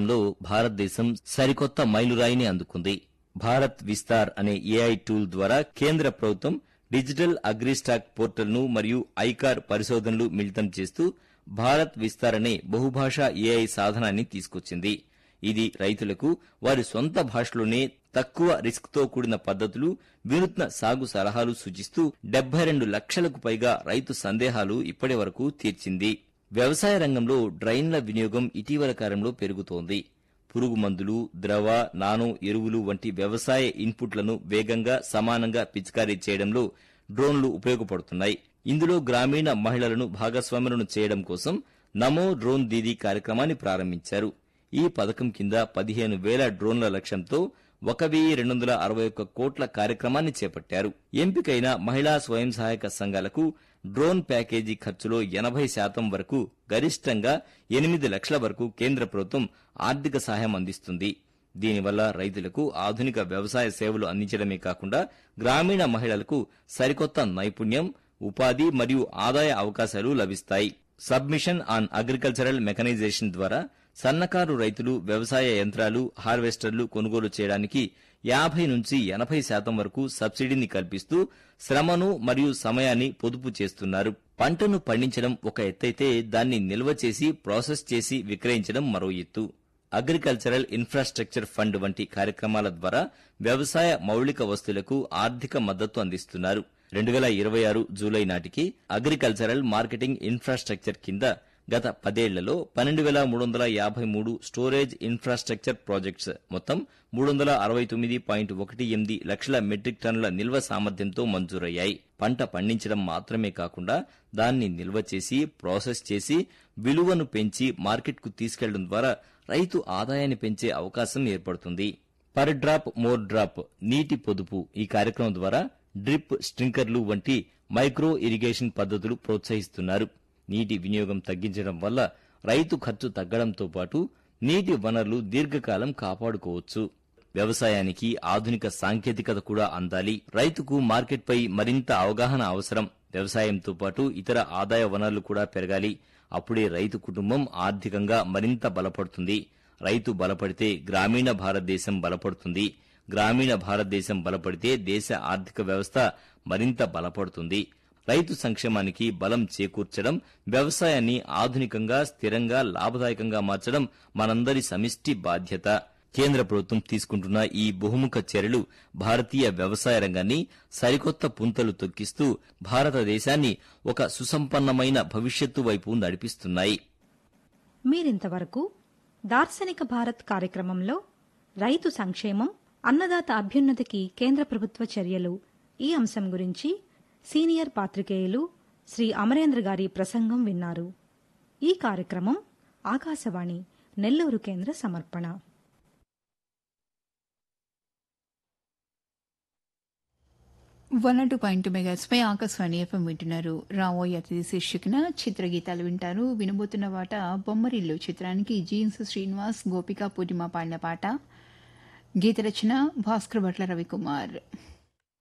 రంగంలో భారతదేశం సరికొత్త మైలురాయిని అందుకుంది భారత్ విస్తార్ అనే ఏఐ టూల్ ద్వారా కేంద్ర ప్రభుత్వం డిజిటల్ అగ్రిస్టాక్ పోర్టల్ను మరియు ఐకార్ పరిశోధనలు మిళితం చేస్తూ భారత్ విస్తార్ అనే బహుభాషా ఏఐ సాధనాన్ని తీసుకొచ్చింది ఇది రైతులకు వారి సొంత భాషలోనే తక్కువ రిస్క్తో కూడిన పద్ధతులు వినూత్న సాగు సలహాలు సూచిస్తూ డెబ్బై రెండు లక్షలకు పైగా రైతు సందేహాలు ఇప్పటి వరకు తీర్చింది వ్యవసాయ రంగంలో డ్రైన్ల వినియోగం ఇటీవల కాలంలో పెరుగుతోంది పురుగు మందులు ద్రవ నానో ఎరువులు వంటి వ్యవసాయ ఇన్పుట్లను వేగంగా సమానంగా పిచికారీ చేయడంలో డ్రోన్లు ఉపయోగపడుతున్నాయి ఇందులో గ్రామీణ మహిళలను భాగస్వాములను చేయడం కోసం నమో డ్రోన్ దీదీ కార్యక్రమాన్ని ప్రారంభించారు ఈ పథకం కింద పదిహేను వేల డ్రోన్ల లక్ష్యంతో ఒక వెయ్యి రెండు వందల అరవై ఒక్క కోట్ల కార్యక్రమాన్ని చేపట్టారు ఎంపికైన మహిళా స్వయం సహాయక సంఘాలకు డ్రోన్ ప్యాకేజీ ఖర్చులో ఎనభై శాతం వరకు గరిష్టంగా ఎనిమిది లక్షల వరకు కేంద్ర ప్రభుత్వం ఆర్థిక సహాయం అందిస్తుంది దీనివల్ల రైతులకు ఆధునిక వ్యవసాయ సేవలు అందించడమే కాకుండా గ్రామీణ మహిళలకు సరికొత్త నైపుణ్యం ఉపాధి మరియు ఆదాయ అవకాశాలు లభిస్తాయి సబ్మిషన్ ఆన్ అగ్రికల్చరల్ మెకనైజేషన్ ద్వారా సన్నకారు రైతులు వ్యవసాయ యంత్రాలు హార్వెస్టర్లు కొనుగోలు చేయడానికి యాభై నుంచి ఎనభై శాతం వరకు సబ్సిడీని కల్పిస్తూ శ్రమను మరియు సమయాన్ని పొదుపు చేస్తున్నారు పంటను పండించడం ఒక ఎత్తైతే దాన్ని నిల్వ చేసి ప్రాసెస్ చేసి విక్రయించడం మరో ఎత్తు అగ్రికల్చరల్ ఇన్ఫ్రాస్ట్రక్చర్ ఫండ్ వంటి కార్యక్రమాల ద్వారా వ్యవసాయ మౌలిక వస్తువులకు ఆర్థిక మద్దతు అందిస్తున్నారు రెండు వేల ఇరవై ఆరు జూలై నాటికి అగ్రికల్చరల్ మార్కెటింగ్ ఇన్ఫ్రాస్ట్రక్చర్ కింద గత పదేళ్లలో పన్నెండు వేల మూడు వందల యాభై మూడు స్టోరేజ్ ఇన్ఫ్రాస్ట్రక్చర్ ప్రాజెక్ట్స్ మొత్తం మూడు వందల అరవై తొమ్మిది పాయింట్ ఒకటి ఎనిమిది లక్షల మెట్రిక్ టన్నుల నిల్వ సామర్థ్యంతో మంజూరయ్యాయి పంట పండించడం మాత్రమే కాకుండా దాన్ని నిల్వ చేసి ప్రాసెస్ చేసి విలువను పెంచి మార్కెట్కు తీసుకెళ్లడం ద్వారా రైతు ఆదాయాన్ని పెంచే అవకాశం ఏర్పడుతుంది పర్ డ్రాప్ మోర్ డ్రాప్ నీటి పొదుపు ఈ కార్యక్రమం ద్వారా డ్రిప్ స్ప్రింకర్లు వంటి మైక్రో ఇరిగేషన్ పద్ధతులు ప్రోత్సహిస్తున్నారు నీటి వినియోగం తగ్గించడం వల్ల రైతు ఖర్చు తగ్గడంతో పాటు నీటి వనరులు దీర్ఘకాలం కాపాడుకోవచ్చు వ్యవసాయానికి ఆధునిక సాంకేతికత కూడా అందాలి రైతుకు మార్కెట్పై మరింత అవగాహన అవసరం వ్యవసాయంతో పాటు ఇతర ఆదాయ వనరులు కూడా పెరగాలి అప్పుడే రైతు కుటుంబం ఆర్థికంగా మరింత బలపడుతుంది రైతు బలపడితే గ్రామీణ భారతదేశం బలపడుతుంది గ్రామీణ భారతదేశం బలపడితే దేశ ఆర్థిక వ్యవస్థ మరింత బలపడుతుంది రైతు సంక్షేమానికి బలం చేకూర్చడం వ్యవసాయాన్ని ఆధునికంగా స్థిరంగా లాభదాయకంగా మార్చడం మనందరి సమిష్టి బాధ్యత కేంద్ర ప్రభుత్వం తీసుకుంటున్న ఈ బహుముఖ చర్యలు భారతీయ వ్యవసాయ రంగాన్ని సరికొత్త పుంతలు తొక్కిస్తూ భారతదేశాన్ని ఒక సుసంపన్నమైన భవిష్యత్తు వైపు నడిపిస్తున్నాయి మీరింతవరకు దార్శనిక భారత్ కార్యక్రమంలో రైతు సంక్షేమం అన్నదాత అభ్యున్నతికి కేంద్ర ప్రభుత్వ చర్యలు ఈ అంశం గురించి సీనియర్ పాత్రికేయులు శ్రీ అమరేంద్ర గారి ప్రసంగం విన్నారు ఈ కార్యక్రమం ఆకాశవాణి నెల్లూరు కేంద్ర సమర్పణ వన్ టూ పాయింట్ మెగాస్ పై ఆకాశవాణి ఎఫ్ఎం వింటున్నారు రావోయ్ అతిథి శీర్షికన చిత్రగీతాలు వింటారు వినబోతున్న పాట బొమ్మరిల్లు చిత్రానికి జీన్స్ శ్రీనివాస్ గోపిక పూర్ణిమ పాడిన పాట గీత రచన భాస్కర్ భట్ల రవికుమార్